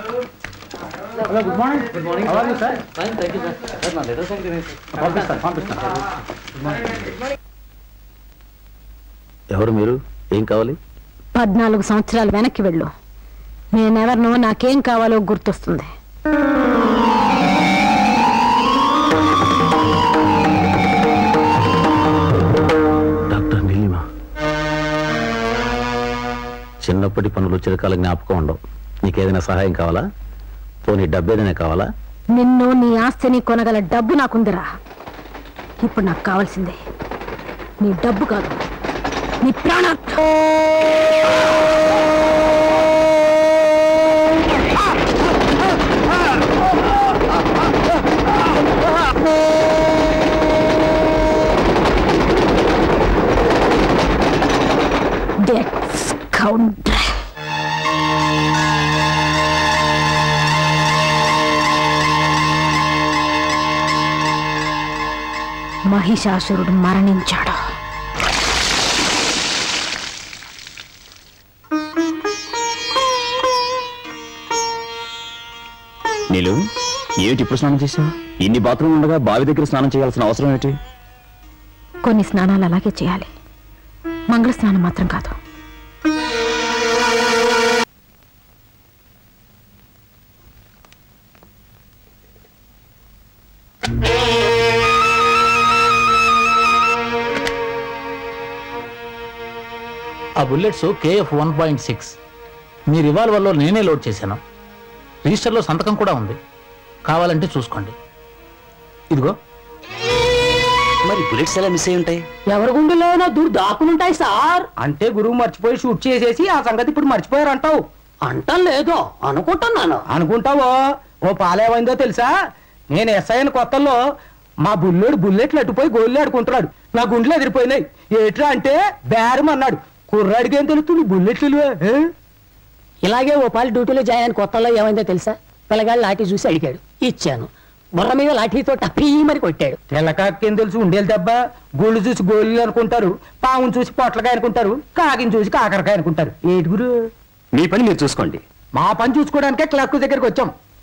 Good morning good morning How are you, sir? Fine thank you sir sir నా letter sign పంపిస్తాను పంపిస్తాను ఎవరు మీరు ఏం కావాలి పద్నాలుగు సంవత్సరాలు వెనక్కి వెళ్ళు నేనెవరినో నాకేం కావాలో గుర్తొస్తుంది డాక్టర్ నీలిమ చిన్నప్పటి పనులు చిరకాల జ్ఞాపకం ఉండవు నీకేదైనా సహాయం కావాలా పోనీ డబ్బు ఏదైనా కావాలా నిన్ను నీ ఆస్తిని కొనగల డబ్బు నాకుందిరా ఇప్పుడు నాకు కావాల్సిందే నీ డబ్బు కాదు నీ ప్రాణ That scoundrel. మహిషాసురుడు మరణించాడు నీలు ఏమిటి ఇప్పుడు స్నానం చేశావు ఇన్ని బాత్రూమ్ ఉండగా బావి దగ్గర స్నానం చేయాల్సిన అవసరం ఏంటి కొన్ని స్నానాలు అలాగే చేయాలి మంగళ స్నానం మాత్రం కాదు ఆ bullets KF one point six మీ రివాల్వర్లో నేనే లోడ్ చేశాను రిజిస్టర్లో సంతకం కూడా ఉంది కావాలంటే చూసుకోండి ఇదిగో మరి బుల్లెట్స్ ఎలా మిస్ అయి ఉంటాయి ఎవరి గుండెలోనో దూరు దాక్కునుంటాయి సార్ అంటే గురువు మర్చిపోయి షూట్ చేసేసి ఆ సంగతి ఇప్పుడు మర్చిపోయారు అంటావు అంటం లేదో అనుకుంటున్నాను అనుకుంటావో ఓ పాలేమైందో తెలుసా నేను ఎస్ఐ అని కొత్తల్లో మా బుల్లోడు బుల్లెట్లు అట్టుపోయి గోళ్ళు ఆడుకుంటున్నాడు నా గుండెలు ఎదిరిపోయినాయి ఏట్రా అంటే బేరం అన్నాడు కుర్రాడికి ఏం తెలుస్తుంది బుల్లెట్లు ఏ? ఇలాగే ఓ పాలు డ్యూటీలో జాయిన్ అయిన కొత్తలో ఏమైందో తెలుసా పిల్లగాడు లాఠీ చూసి అడిగాడు ఇచ్చాను బుర్ర మీద లాఠీతో టపీ మరి కొట్టాడు తెల్లకాకేం తెలుసు ఉండేది దెబ్బ గుళ్ళు చూసి గోళ్ళు అనుకుంటారు పావును చూసి పొట్లకాయ అనుకుంటారు కాకిని చూసి కాకరకాయ అనుకుంటారు ఏటి గురు మీ పని మీరు చూసుకోండి మా పని చూసుకోవడానికే క్లర్క్ దగ్గరికి వచ్చాం